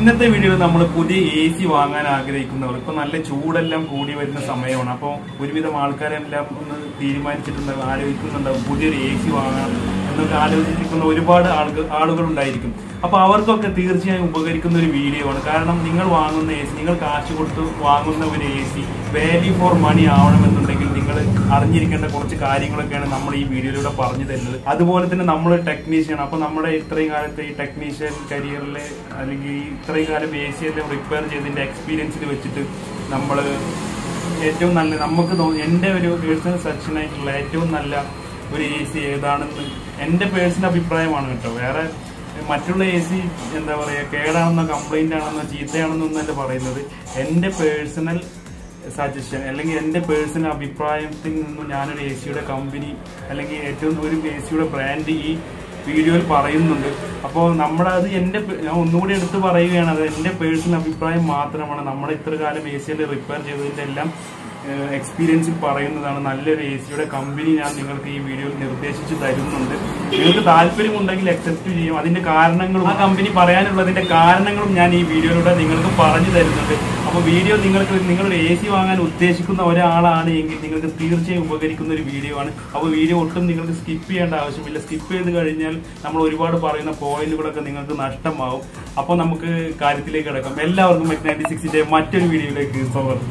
ഇന്നത്തെ വീഡിയോയിൽ നമ്മൾ പുതിയ എ സി വാങ്ങാൻ ആഗ്രഹിക്കുന്നവർ ഇപ്പൊ നല്ല ചൂടെല്ലാം കൂടി വരുന്ന സമയമാണ് അപ്പോൾ ഒരുവിധം ആൾക്കാരെല്ലാം ഒന്ന് തീരുമാനിച്ചിട്ടുണ്ടാവും ആലോചിക്കുന്നുണ്ടാവും പുതിയൊരു എ സി വാങ്ങാൻ എന്നൊക്കെ ആലോചിച്ചിരിക്കുന്ന ഒരുപാട് ആളുകൾ ആളുകൾ ഉണ്ടായിരിക്കും അപ്പൊ അവർക്കൊക്കെ തീർച്ചയായും ഉപകരിക്കുന്ന ഒരു വീഡിയോ ആണ് കാരണം നിങ്ങൾ വാങ്ങുന്ന എ സി നിങ്ങൾ കാശ് കൊടുത്ത് വാങ്ങുന്ന ഒരു A C value for money ആവണമെന്നുണ്ടെങ്കിൽ നിങ്ങൾ അറിഞ്ഞിരിക്കേണ്ട കുറച്ച് കാര്യങ്ങളൊക്കെയാണ് നമ്മൾ ഈ വീഡിയോയിലൂടെ പറഞ്ഞു തരുന്നത് അതുപോലെ തന്നെ നമ്മൾ ടെക്നീഷ്യൻ അപ്പൊ നമ്മുടെ ഇത്രയും കാലത്തെ ഈ ടെക്നീഷ്യൻ കരിയറിലെ അല്ലെങ്കിൽ ഈ ഇത്രയും കാലം എ സി എല്ലാം റിപ്പയർ ചെയ്തതിന്റെ എക്സ്പീരിയൻസിൽ വെച്ചിട്ട് നമ്മൾ ഏറ്റവും നല്ല നമുക്ക് തോന്നി എൻ്റെ ഒരു പേഴ്സണൽ സെക്ഷൻ ആയിട്ടുള്ള ഏറ്റവും നല്ല ഒരു എ സി ഏതാണെന്ന് എൻ്റെ പേഴ്സണൽ അഭിപ്രായമാണ് കേട്ടോ വേറെ മറ്റുള്ള എ സി എന്താ പറയുക കേടാണെന്നോ കംപ്ലൈന്റ് ആണെന്നോ ചീത്തയാണെന്നൊന്നല്ല പറയുന്നത് എൻ്റെ പേഴ്സണൽ സജഷൻ അല്ലെങ്കിൽ എൻ്റെ പേഴ്സണൽ അഭിപ്രായത്തിൽ നിന്നും ഞാനൊരു എ സിയുടെ കമ്പനി അല്ലെങ്കിൽ ഏറ്റവും ഒരു എ സിയുടെ ബ്രാൻഡ് ഈ വീഡിയോയിൽ പറയുന്നുണ്ട് അപ്പോൾ നമ്മുടെ അത് എൻ്റെ പേ- ഞാൻ ഒന്നുകൂടി എടുത്ത് പറയുകയാണ് അത് എൻ്റെ പേഴ്സണൽ അഭിപ്രായം മാത്രമാണ് നമ്മൾ ഇത്ര കാലം എ സിയിൽ റിപ്പയർ ചെയ്തതിൻ്റെ എല്ലാം എക്സ്പീരിയൻസിൽ പറയുന്നതാണ് നല്ലൊരു എ സിയുടെ കമ്പനി ഞാൻ നിങ്ങൾക്ക് ഈ വീഡിയോയിൽ നിർദ്ദേശിച്ച് തരുന്നുണ്ട് നിങ്ങൾക്ക് താല്പര്യമുണ്ടെങ്കിൽ അക്സെപ്റ്റ് ചെയ്യും അതിന്റെ കാരണങ്ങളും ആ കമ്പനി പറയാനുള്ളതിന്റെ കാരണങ്ങളും ഞാൻ ഈ വീഡിയോയിലൂടെ നിങ്ങൾക്ക് പറഞ്ഞു തരുന്നുണ്ട് അപ്പോൾ വീഡിയോ നിങ്ങൾക്ക് നിങ്ങളൊരു എ സി വാങ്ങാൻ ഉദ്ദേശിക്കുന്ന ഒരാളാണ് എങ്കിൽ നിങ്ങൾക്ക് തീർച്ചയായും ഉപകരിക്കുന്ന ഒരു വീഡിയോ ആണ് അപ്പോൾ വീഡിയോ ഒട്ടും നിങ്ങൾക്ക് സ്കിപ്പ് ചെയ്യേണ്ട ആവശ്യമില്ല സ്കിപ്പ് ചെയ്ത് കഴിഞ്ഞാൽ നമ്മൾ ഒരുപാട് പറയുന്ന പോയിന്റുകളൊക്കെ നിങ്ങൾക്ക് നഷ്ടമാവും അപ്പോൾ നമുക്ക് കാര്യത്തിലേക്ക് കിടക്കാം എല്ലാവർക്കും മെക് നയൻറ്റി സിക്സിന്റെ മറ്റൊരു വീഡിയോയിലേക്ക് സ്വാഗതം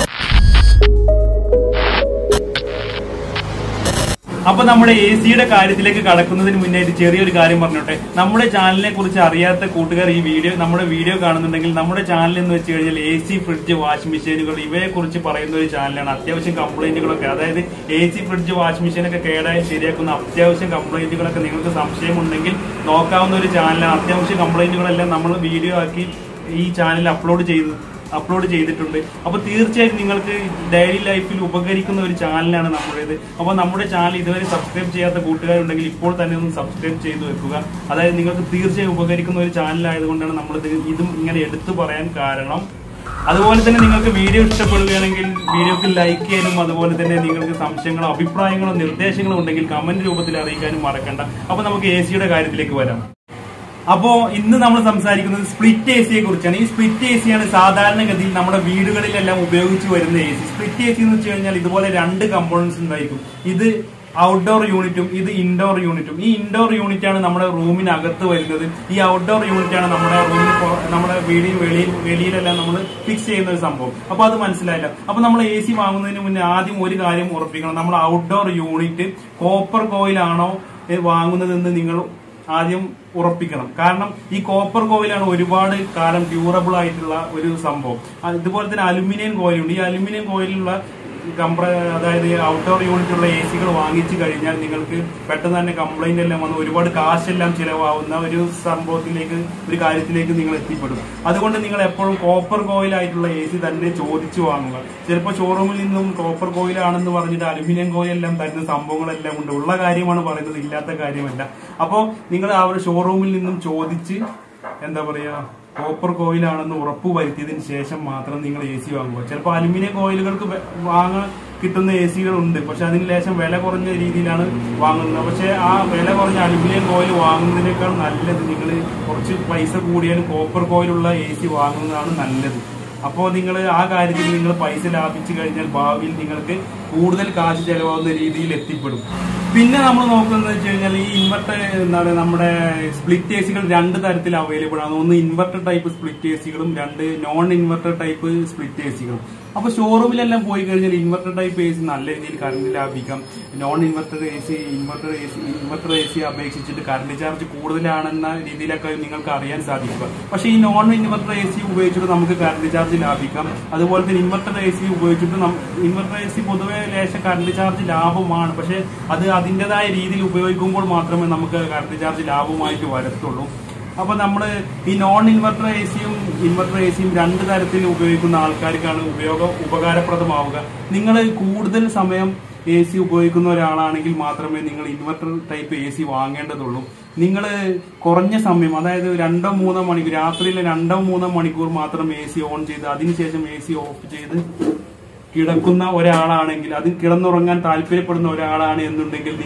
അപ്പൊ നമ്മുടെ എ സിയുടെ കാര്യത്തിലേക്ക് കടക്കുന്നതിന് മുന്നായിട്ട് ചെറിയൊരു കാര്യം പറഞ്ഞോട്ടെ നമ്മുടെ ചാനലിനെ കുറിച്ച് അറിയാത്ത കൂട്ടുകാർ ഈ വീഡിയോ നമ്മുടെ വീഡിയോ കാണുന്നുണ്ടെങ്കിൽ നമ്മുടെ ചാനൽ എന്ന് വെച്ച് കഴിഞ്ഞാൽ എ സി ഫ്രിഡ്ജ് വാഷ് മെഷീനുകൾ ഇവയെ കുറിച്ച് പറയുന്ന ഒരു ചാനലാണ് അത്യാവശ്യം കംപ്ലൈന്റുകളൊക്കെ അതായത് എ സി ഫ്രിഡ്ജ് വാഷ് മെഷീനൊക്കെ കേടായി ശരിയാക്കുന്ന അത്യാവശ്യം കംപ്ലൈന്റുകളൊക്കെ നിങ്ങൾക്ക് സംശയമുണ്ടെങ്കിൽ നോക്കാവുന്ന ഒരു ചാനലാണ് അത്യാവശ്യം കംപ്ലൈന്റുകളെല്ലാം നമ്മൾ വീഡിയോ ആക്കി ഈ ചാനലിൽ അപ്ലോഡ് ചെയ്തു അപ്ലോഡ് ചെയ്തിട്ടുണ്ട് അപ്പോൾ തീർച്ചയായും നിങ്ങൾക്ക് ഡെയിലി ലൈഫിൽ ഉപകരിക്കുന്ന ഒരു ചാനലാണ് നമ്മുടേത് അപ്പോൾ നമ്മുടെ ചാനൽ ഇതുവരെ സബ്സ്ക്രൈബ് ചെയ്യാത്ത കൂട്ടുകാരുണ്ടെങ്കിൽ ഇപ്പോൾ തന്നെ ഒന്ന് സബ്സ്ക്രൈബ് ചെയ്ത് വെക്കുക അതായത് നിങ്ങൾക്ക് തീർച്ചയായും ഉപകരിക്കുന്ന ഒരു ചാനലായതുകൊണ്ടാണ് നമ്മളിത് ഇതും ഇങ്ങനെ എടുത്തു പറയാൻ കാരണം അതുപോലെ തന്നെ നിങ്ങൾക്ക് വീഡിയോ ഇഷ്ടപ്പെടുകയാണെങ്കിൽ വീഡിയോക്ക് ലൈക്ക് ചെയ്യാനും അതുപോലെ തന്നെ നിങ്ങൾക്ക് സംശയങ്ങളോ അഭിപ്രായങ്ങളോ നിർദ്ദേശങ്ങളോ ഉണ്ടെങ്കിൽ കമന്റ് രൂപത്തിൽ അറിയിക്കാനും മറക്കണ്ട അപ്പോൾ നമുക്ക് എ സിയുടെ കാര്യത്തിലേക്ക് വരാം അപ്പോ ഇന്ന് നമ്മൾ സംസാരിക്കുന്നത് സ്പ്ലിറ്റ് എ സിയെ കുറിച്ചാണ് ഈ സ്പ്ലിറ്റ് എ സിയാണ് സാധാരണഗതിയിൽ നമ്മുടെ വീടുകളിലെല്ലാം ഉപയോഗിച്ച് വരുന്ന A C split A C എന്ന് വെച്ച് കഴിഞ്ഞാൽ ഇതുപോലെ രണ്ട് കമ്പോണൻസ് ഉണ്ടായിരിക്കും ഇത് ഔട്ട്ഡോർ യൂണിറ്റും ഇത് ഇൻഡോർ യൂണിറ്റും ഈ ഇൻഡോർ യൂണിറ്റ് ആണ് നമ്മുടെ റൂമിനകത്ത് വരുന്നത് ഈ ഔട്ട്ഡോർ യൂണിറ്റ് ആണ് നമ്മുടെ റൂമിൽ നമ്മുടെ വീടിന് വെളിയിൽ വെളിയിലെല്ലാം നമ്മൾ ഫിക്സ് ചെയ്യുന്ന ഒരു സംഭവം അപ്പൊ അത് മനസ്സിലായില്ല അപ്പൊ നമ്മൾ എ സി വാങ്ങുന്നതിന് മുന്നേ ആദ്യം ഒരു കാര്യം ഉറപ്പിക്കണം നമ്മൾ ഔട്ട്ഡോർ യൂണിറ്റ് കോപ്പർ കോയിലാണോ വാങ്ങുന്നതെന്ന് നിങ്ങൾ ആദ്യം ഉറപ്പിക്കണം കാരണം ഈ കോപ്പർ കോയിലാണ് ഒരുപാട് കാലം ഡ്യൂറബിൾ ആയിട്ടുള്ള ഒരു സംഭവം ആ, ഇതുപോലെ തന്നെ അലുമിനിയം കോയിലുണ്ട് ഈ അലുമിനിയം കോയിലുള്ള കംപ്ര അതായത് ഔട്ട്ഡോർ യൂണിറ്റുള്ള എ സികൾ വാങ്ങിച്ചു കഴിഞ്ഞാൽ നിങ്ങൾക്ക് പെട്ടെന്ന് തന്നെ കംപ്ലൈന്റ് എല്ലാം വന്ന് ഒരുപാട് കാശെല്ലാം ചിലവാകുന്ന ഒരു സംഭവത്തിലേക്ക് ഒരു കാര്യത്തിലേക്ക് നിങ്ങൾ എത്തിപ്പെടും അതുകൊണ്ട് നിങ്ങൾ എപ്പോഴും കോപ്പർ കോയിലായിട്ടുള്ള എ സി തന്നെ ചോദിച്ചു വാങ്ങുക ചിലപ്പോൾ ഷോറൂമിൽ നിന്നും കോപ്പർ കോയിലാണെന്ന് പറഞ്ഞിട്ട് അലുമിനിയം കോയിലെല്ലാം തരുന്ന സംഭവങ്ങളെല്ലാം ഉണ്ട് ഉള്ള കാര്യമാണ് പറയുന്നത് ഇല്ലാത്ത കാര്യമല്ല അപ്പോൾ നിങ്ങൾ ആ ഒരു ഷോറൂമിൽ നിന്നും ചോദിച്ച് എന്താ പറയാ കോപ്പർ കോയിലാണെന്ന് ഉറപ്പ് വരുത്തിയതിന് ശേഷം മാത്രം നിങ്ങൾ എ സി വാങ്ങുക ചിലപ്പോൾ അലുമിനിയം കോയിലുകൾക്ക് വെ- വാങ്ങാൻ കിട്ടുന്ന എ സികൾ ഉണ്ട് പക്ഷെ അതിന് ലേശം വില കുറഞ്ഞ രീതിയിലാണ് വാങ്ങുന്നത് പക്ഷെ ആ വില കുറഞ്ഞ അലുമിനിയം കോയിൽ വാങ്ങുന്നതിനേക്കാൾ നല്ലത് നിങ്ങൾ കുറച്ച് പൈസ കൂടിയാലും കോപ്പർ കോയിലുള്ള എ സി വാങ്ങുന്നതാണ് നല്ലത് അപ്പോൾ നിങ്ങൾ ആ കാര്യത്തിൽ നിങ്ങൾ പൈസ ലാഭിച്ചു കഴിഞ്ഞാൽ ഭാവിയിൽ നിങ്ങൾക്ക് കൂടുതൽ കാശ് ചെലവാകുന്ന രീതിയിൽ എത്തിപ്പെടും പിന്നെ നമ്മൾ നോക്കുന്നത് വെച്ച് കഴിഞ്ഞാൽ ഈ ഇൻവെർട്ടർ എന്താണ് നമ്മുടെ സ്പ്ലിറ്റ് എ സികൾ രണ്ട് തരത്തിൽ അവൈലബിൾ ആണ് ഒന്ന് ഇൻവെർട്ടർ ടൈപ്പ് സ്പ്ലിറ്റ് എ സികളും രണ്ട് non inverter type split A സികളും അപ്പൊ ഷോറൂമിലെല്ലാം പോയി കഴിഞ്ഞാൽ ഇൻവെർട്ടർ ടൈപ്പ് എ സി നല്ല രീതിയിൽ കറണ്ട് ലാഭിക്കാം non inverter A C inverter A C inverter A C അപേക്ഷിച്ചിട്ട് കറണ്ട് ചാർജ് കൂടുതലാണെന്ന രീതിയിലൊക്കെ നിങ്ങൾക്ക് അറിയാൻ സാധിക്കുക പക്ഷേ ഈ നോൺ ഇൻവെർട്ടർ എ സി ഉപയോഗിച്ചിട്ട് നമുക്ക് കറണ്ട് ചാർജ് ലാഭിക്കാം അതുപോലെ തന്നെ ഇൻവെർട്ടർ എ സി ഉപയോഗിച്ചിട്ട് ഇൻവെർട്ടർ എ സി പൊതുവെ ലേശം കറണ്ട് ചാർജ് ലാഭമാണ് പക്ഷേ അത് അതിൻ്റെതായ രീതിയിൽ ഉപയോഗിക്കുമ്പോൾ മാത്രമേ നമുക്ക് കറണ്ട് ചാർജ് ലാഭമായിട്ട് വരത്തുള്ളൂ അപ്പൊ നമ്മൾ ഈ നോൺ ഇൻവെർട്ടർ എ സിയും ഇൻവെർട്ടർ എ സിയും രണ്ട് തരത്തിൽ ഉപയോഗിക്കുന്ന ആൾക്കാർക്കാണ് ഉപയോഗം ഉപകാരപ്രദമാവുക നിങ്ങൾ കൂടുതൽ സമയം എ സി ഉപയോഗിക്കുന്ന ഒരാളാണെങ്കിൽ മാത്രമേ നിങ്ങൾ ഇൻവെർട്ടർ ടൈപ്പ് എ സി വാങ്ങേണ്ടതുള്ളൂ നിങ്ങൾ കുറഞ്ഞ സമയം അതായത് രണ്ടോ മൂന്നോ മണിക്കൂർ രാത്രിയിലെ രണ്ടോ മൂന്നോ മണിക്കൂർ മാത്രം എ സി ഓൺ ചെയ്ത് അതിനുശേഷം എ സി ഓഫ് ചെയ്ത് കിടക്കുന്ന ഒരാളാണെങ്കിൽ അത് കിടന്നുറങ്ങാൻ താല്പര്യപ്പെടുന്ന ഒരാളാണ് എന്നുണ്ടെങ്കിൽ നിങ്ങൾ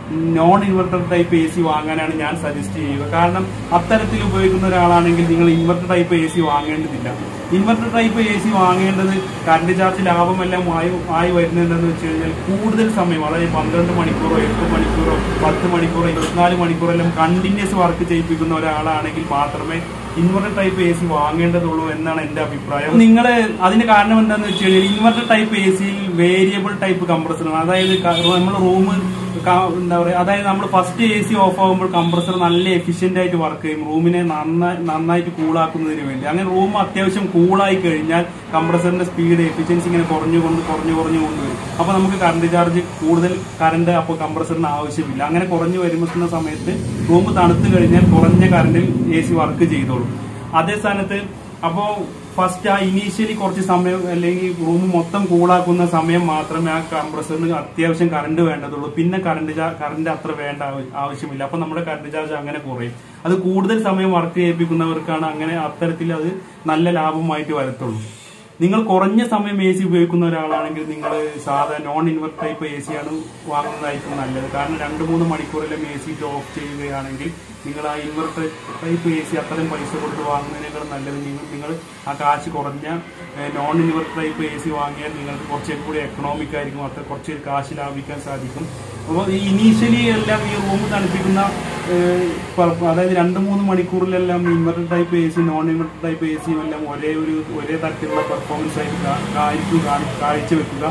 non inverter type A C വാങ്ങാനാണ് ഞാൻ സജസ്റ്റ് ചെയ്യുക കാരണം അത്തരത്തിൽ ഉപയോഗിക്കുന്ന ഒരാളാണെങ്കിൽ നിങ്ങൾ ഇൻവെർട്ടർ ടൈപ്പ് എ സി വാങ്ങേണ്ടതില്ല ഇൻവെർട്ടർ ടൈപ്പ് എ സി വാങ്ങേണ്ടത് കറണ്ട് ചാർജ് ലാഭമെല്ലാം ആയി ആയി വരുന്നുണ്ടെന്ന് വെച്ച് കഴിഞ്ഞാൽ കൂടുതൽ സമയം അതായത് പന്ത്രണ്ട് മണിക്കൂറോ എട്ട് മണിക്കൂറോ പത്ത് മണിക്കൂറോ ഇരുപത്തിനാല് മണിക്കൂറോ എല്ലാം കണ്ടിന്യൂസ് വർക്ക് ചെയ്യിപ്പിക്കുന്ന ഒരാളാണെങ്കിൽ മാത്രമേ ഇൻവെർട്ടർ ടൈപ്പ് എ സി വാങ്ങേണ്ടതുള്ളൂ എന്നാണ് എന്റെ അഭിപ്രായം നിങ്ങൾ അതിന് കാരണം എന്താണെന്ന് വെച്ച് കഴിഞ്ഞാൽ ഇൻവെർട്ടർ ടൈപ്പ് എ സിയിൽ വേരിയബിൾ ടൈപ്പ് കംപ്രസറാണ് അതായത് നമ്മൾ റൂം എന്താ പറയുക അതായത് നമ്മൾ ഫസ്റ്റ് എ സി ഓഫ് ആകുമ്പോൾ കംപ്രസർ നല്ല എഫിഷ്യന്റ് ആയിട്ട് വർക്ക് ചെയ്യും റൂമിനെ നന്നായി നന്നായിട്ട് കൂളാക്കുന്നതിന് വേണ്ടി അങ്ങനെ റൂം അത്യാവശ്യം കൂളായി കഴിഞ്ഞാൽ കംപ്രസറിന്റെ സ്പീഡ് എഫിഷ്യൻസി ഇങ്ങനെ കുറഞ്ഞു കൊണ്ട് കുറഞ്ഞു കുറഞ്ഞു കൊണ്ടുവരും അപ്പൊ നമുക്ക് കറണ്ട് ചാർജ് കൂടുതൽ കറണ്ട് അപ്പോൾ കംപ്രസറിന് ആവശ്യമില്ല അങ്ങനെ കുറഞ്ഞു വരുന്ന സമയത്ത് റൂം തണുത്ത് കഴിഞ്ഞാൽ കുറഞ്ഞ കറണ്ടിൽ എ സി വർക്ക് ചെയ്തോളും അതേ സ്ഥാനത്ത് അപ്പോ ഫസ്റ്റ് ആ ഇനീഷ്യലി കുറച്ച് സമയം അല്ലെങ്കിൽ റൂം മൊത്തം കൂളാക്കുന്ന സമയം മാത്രമേ ആ കംപ്രസറിന് അത്യാവശ്യം കറണ്ട് വേണ്ടതുള്ളൂ പിന്നെ കറണ്ട് കറണ്ട് അത്ര വേണ്ട ആവ- ആവശ്യമില്ല അപ്പൊ നമ്മുടെ കറണ്ട് ചാർജ് അങ്ങനെ കുറയും അത് കൂടുതൽ സമയം വർക്ക് ചെയ്യിപ്പിക്കുന്നവർക്കാണ് അങ്ങനെ അത്തരത്തിൽ അത് നല്ല ലാഭമായിട്ട് വരത്തുള്ളൂ നിങ്ങൾ കുറഞ്ഞ സമയം എ സി ഉപയോഗിക്കുന്ന ഒരാളാണെങ്കിൽ നിങ്ങൾ സാധാ non inverter type A C ആണ് വാങ്ങുന്നതായിരിക്കും നല്ലത് കാരണം രണ്ട് മൂന്ന് മണിക്കൂറെല്ലാം എ സി ഓഫ് ചെയ്യുകയാണെങ്കിൽ നിങ്ങൾ ആ ഇൻവെർട്ടർ ടൈപ്പ് എ സി അത്രയും പൈസ കൊടുത്ത് വാങ്ങുന്നതിനേക്കാൾ നല്ലത് നിങ്ങൾ നിങ്ങൾ ആ കാശ് കുറഞ്ഞ non inverter type A C വാങ്ങിയാൽ നിങ്ങൾക്ക് കുറച്ചും കൂടി എക്കണോമിക് ആയിരിക്കും അത്ര കുറച്ച് കാശ് ലാഭിക്കാൻ സാധിക്കും അപ്പോൾ ഈ ഇനീഷ്യലി എല്ലാം ഈ റൂം തണുപ്പിക്കുന്ന ഏഹ്, പ- അതായത് രണ്ട് മൂന്ന് മണിക്കൂറിലെല്ലാം inverter type A C non inverter type A സിയും എല്ലാം ഒരേ ഒരു ഒരേ തരത്തിലുള്ള പെർഫോമൻസ് ആയിട്ട് കാ- ആയിരിക്കും കാണി- കാഴ്ചവെക്കുക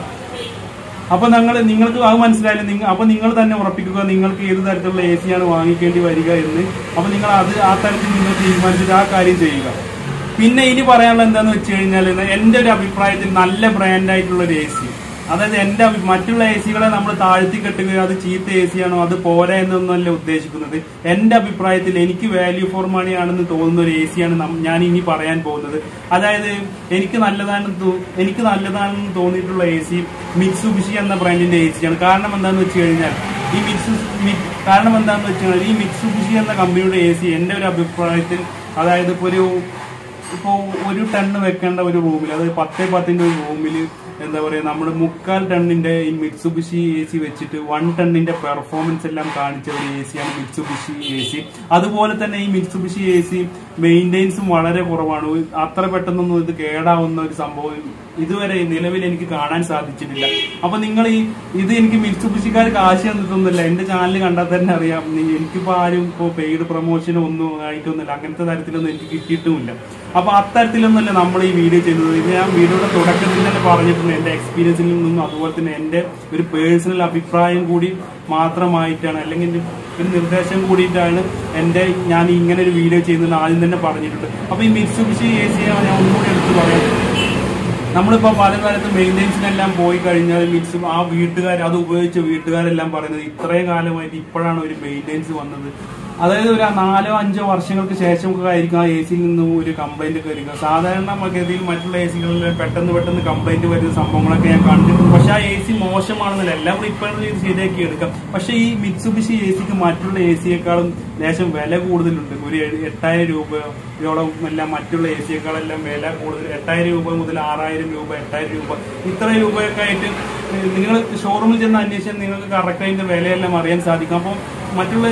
അപ്പൊ നിങ്ങൾ നിങ്ങൾക്ക് അത് മനസ്സിലായാലും നിങ്ങൾ അപ്പൊ നിങ്ങൾ തന്നെ ഉറപ്പിക്കുക നിങ്ങൾക്ക് ഏത് തരത്തിലുള്ള എ സിയാണ് വാങ്ങിക്കേണ്ടി വരിക എന്ന് അപ്പൊ നിങ്ങൾ അത് ആ തരത്തിൽ നിങ്ങൾ തീരുമാനിച്ചിട്ട് ആ കാര്യം ചെയ്യുക പിന്നെ ഇനി പറയാനുള്ള എന്താന്ന് വെച്ച് കഴിഞ്ഞാൽ എന്റെ ഒരു അഭിപ്രായത്തിൽ നല്ല ബ്രാൻഡായിട്ടുള്ള ഒരു എ സി അതായത് എന്റെ അഭി- മറ്റുള്ള എ സികളെ നമ്മൾ താഴ്ത്തി കെട്ടുകയോ അത് ചീത്ത എ സി ആണോ അത് പോരാ എന്നൊന്നല്ല ഉദ്ദേശിക്കുന്നത് എന്റെ അഭിപ്രായത്തിൽ എനിക്ക് വാല്യൂ ഫോർ മണി ആണെന്ന് തോന്നുന്ന ഒരു എ സിയാണ് ഞാൻ ഇനി പറയാൻ പോകുന്നത് അതായത് എനിക്ക് നല്ലതാണെന്ന് തോ- എനിക്ക് നല്ലതാണെന്ന് തോന്നിയിട്ടുള്ള എ സി മിക്സുബിഷി എന്ന ബ്രാൻഡിന്റെ എ സിയാണ് കാരണം എന്താണെന്ന് വെച്ച് കഴിഞ്ഞാൽ ഈ മിക്സു മി- കാരണം എന്താണെന്ന് വെച്ച് കഴിഞ്ഞാൽ ഈ മിക്സുബിഷി എന്ന കമ്പനിയുടെ എ സി എന്റെ ഒരു അഭിപ്രായത്തിൽ അതായത് ഇപ്പൊ ഒരു ഇപ്പോ ഒരു ടണ്ണ് വെക്കേണ്ട ഒരു റൂമിൽ അതായത് പത്തേ പത്തിന്റെ ഒരു റൂമിൽ എന്താ പറയാ നമ്മുടെ മുക്കാൽ ടണ്ണിന്റെ ഈ മിക്സുബിഷി എ സി വെച്ചിട്ട് വൺ ടണ്ണിന്റെ പെർഫോമൻസ് എല്ലാം കാണിച്ച ഒരു എ സിയാണ് മിക്സുബിഷി എ സി അതുപോലെ തന്നെ ഈ മിക്സുബിഷി എ സി മെയിൻ്റെനൻസും വളരെ കുറവാണ് ഒരു- അത്ര പെട്ടെന്നൊന്നും ഇത് കേടാവുന്ന ഒരു സംഭവം ഇതുവരെ നിലവിൽ എനിക്ക് കാണാൻ സാധിച്ചിട്ടില്ല അപ്പൊ നിങ്ങൾ ഈ ഇത് എനിക്ക് മിക്സുബിഷിക്കാർ കാശ് തന്നിട്ടൊന്നുമില്ല എന്റെ ചാനൽ കണ്ടാൽ തന്നെ അറിയാം നി- എനിക്കിപ്പോ ആരും ഇപ്പോ പെയ്ഡ് പ്രൊമോഷനോ ഒന്നും ആയിട്ടൊന്നുമില്ല അങ്ങനത്തെ തരത്തിലൊന്നും എനിക്ക് കിട്ടിയിട്ടുമില്ല അപ്പൊ അത്തരത്തിലൊന്നുമല്ല നമ്മൾ ഈ വീഡിയോ ചെയ്യുന്നത് ഇത് ഞാൻ വീഡിയോയുടെ തുടക്കത്തിൽ തന്നെ പറഞ്ഞിട്ടുണ്ട് എന്റെ എക്സ്പീരിയൻസിൽ നിന്നും അതുപോലെ തന്നെ എന്റെ ഒരു പേഴ്സണൽ അഭിപ്രായം കൂടി മാത്രമായിട്ടാണ് അല്ലെങ്കിൽ ഒരു- ഒരു നിർദ്ദേശം കൂടിയിട്ടാണ് എന്റെ ഞാൻ ഇങ്ങനെ ഒരു വീഡിയോ ചെയ്യുന്നത് ആദ്യം തന്നെ പറഞ്ഞിട്ടുണ്ട് അപ്പൊ ഈ മിക്സുബിഷി എ സി ഞാൻ ഒന്നുകൂടി എടുത്ത് പറയാം നമ്മളിപ്പോ പല കാലത്ത് മെയിൻ്റെനൻസിനെല്ലാം പോയി കഴിഞ്ഞാൽ മിക്സ് ആ വീട്ടുകാർ അത് ഉപയോഗിച്ച വീട്ടുകാരെല്ലാം പറയുന്നത് ഇത്രയും കാലമായിട്ട് ഇപ്പോഴാണ് ഒരു മെയിൻ്റെനൻസ് വന്നത് അതായത് ഒരു നാലോ അഞ്ചോ വർഷങ്ങൾക്ക് ശേഷം ഒക്കെ ആയിരിക്കും ആ എ സിയിൽ നിന്നും ഒരു കംപ്ലൈന്റ് ഒക്കെ വരിക സാധാരണ ഗതിയിൽ മറ്റുള്ള എ സികളിൽ പെട്ടെന്ന് പെട്ടെന്ന് കംപ്ലൈന്റ് വരുന്ന സംഭവങ്ങളൊക്കെ ഞാൻ കണ്ടിട്ടുണ്ട് പക്ഷെ ആ എ സി മോശമാണെന്നല്ല എല്ലാം കൂടി ഇപ്പോഴും ഇത് ശരിയാക്കി എടുക്കാം പക്ഷെ ഈ മിക്സുബിഷി എ സിക്ക് മറ്റുള്ള എ സിയെക്കാളും ലേശം വില കൂടുതലുണ്ട് ഒരു എ- എട്ടായിരം രൂപയോളം എല്ലാം മറ്റുള്ള എ സിയെക്കാളെല്ലാം വില കൂടുതൽ എട്ടായിരം രൂപ മുതൽ ആറായിരം രൂപ എട്ടായിരം രൂപ ഇത്ര രൂപയൊക്കെ ആയിട്ട് നിങ്ങൾ ഷോറൂമിൽ ചെന്ന് അന്വേഷിച്ചാൽ നിങ്ങൾക്ക് കറക്റ്റ് അതിന്റെ വിലയെല്ലാം അറിയാൻ സാധിക്കും അപ്പോൾ മറ്റുള്ള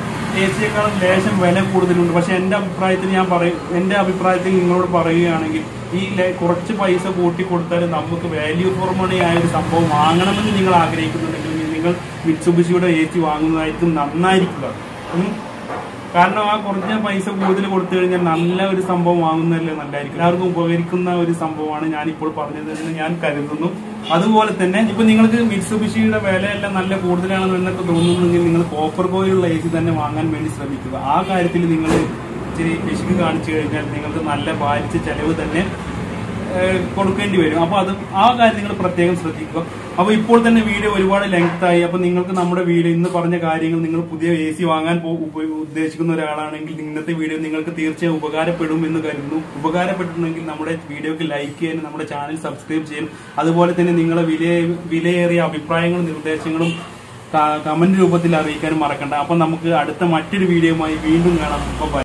എ സിയെക്കാളും ലേശം വില കൂടുതലുണ്ട് പക്ഷെ എന്റെ അഭിപ്രായത്തിൽ ഞാൻ പറയും എന്റെ അഭിപ്രായത്തിൽ നിങ്ങളോട് പറയുകയാണെങ്കിൽ ഈ ലെ- കുറച്ച് പൈസ കൂട്ടി കൊടുത്താൽ നമുക്ക് വാല്യൂ ഫോർ മണി ആയ ഒരു സംഭവം വാങ്ങണമെന്ന് നിങ്ങൾ ആഗ്രഹിക്കുന്നുണ്ടെങ്കിൽ നിങ്ങൾ മിറ്റ്സുബിഷിയുടെ എ സി വാങ്ങുന്നതായിരിക്കും നന്നായിരിക്കുക ഉം. കാരണം ആ കുറഞ്ഞ പൈസ കൂടുതൽ കൊടുത്തു കഴിഞ്ഞാൽ നല്ല ഒരു സംഭവം വാങ്ങുന്നതല്ലേ നല്ലതായിരിക്കും എല്ലാവർക്കും ഉപകരിക്കുന്ന ഒരു സംഭവമാണ് ഞാൻ ഇപ്പോൾ പറഞ്ഞത് എന്ന് ഞാൻ കരുതുന്നു അതുപോലെ തന്നെ ഇപ്പൊ നിങ്ങൾക്ക് മിറ്റ്സുബിഷിയുടെ വിലയെല്ലാം നല്ല കൂടുതലാണെന്ന് എന്നൊക്കെ തോന്നുന്നെങ്കിൽ നിങ്ങൾ കോപ്പർ കോയിലുള്ള എ സി തന്നെ വാങ്ങാൻ വേണ്ടി ശ്രമിക്കുക ആ കാര്യത്തിൽ നിങ്ങൾ ഇച്ചിരി പിശുക്ക് കാണിച്ചു കഴിഞ്ഞാൽ നിങ്ങൾക്ക് നല്ല ഭാരിച്ച ചെലവ് തന്നെ ഏഹ് കൊടുക്കേണ്ടി വരും അപ്പൊ അത് ആ കാര്യം നിങ്ങൾ പ്രത്യേകം ശ്രദ്ധിക്കുക അപ്പൊ ഇപ്പോൾ തന്നെ വീഡിയോ ഒരുപാട് ലെങ്ത് ആയി അപ്പൊ നിങ്ങൾക്ക് നമ്മുടെ വീഡിയോ ഇന്ന് പറഞ്ഞ കാര്യങ്ങൾ നിങ്ങൾ പുതിയ എ സി വാങ്ങാൻ പോ- ഉപ- ഉദ്ദേശിക്കുന്ന ഒരാളാണെങ്കിൽ ഇന്നത്തെ വീഡിയോ നിങ്ങൾക്ക് തീർച്ചയായും ഉപകാരപ്പെടും എന്ന് കരുതുന്നു ഉപകാരപ്പെട്ടിട്ടുണ്ടെങ്കിൽ നമ്മുടെ വീഡിയോക്ക് ലൈക്ക് ചെയ്യാനും നമ്മുടെ ചാനൽ സബ്സ്ക്രൈബ് ചെയ്യാനും അതുപോലെ തന്നെ നിങ്ങളെ വില വിലയേറിയ അഭിപ്രായങ്ങളും നിർദ്ദേശങ്ങളും കമന്റ് രൂപത്തിൽ അറിയിക്കാനും മറക്കണ്ട അപ്പൊ നമുക്ക് അടുത്ത മറ്റൊരു വീഡിയോയുമായി വീണ്ടും കാണാം അപ്പൊ ബൈ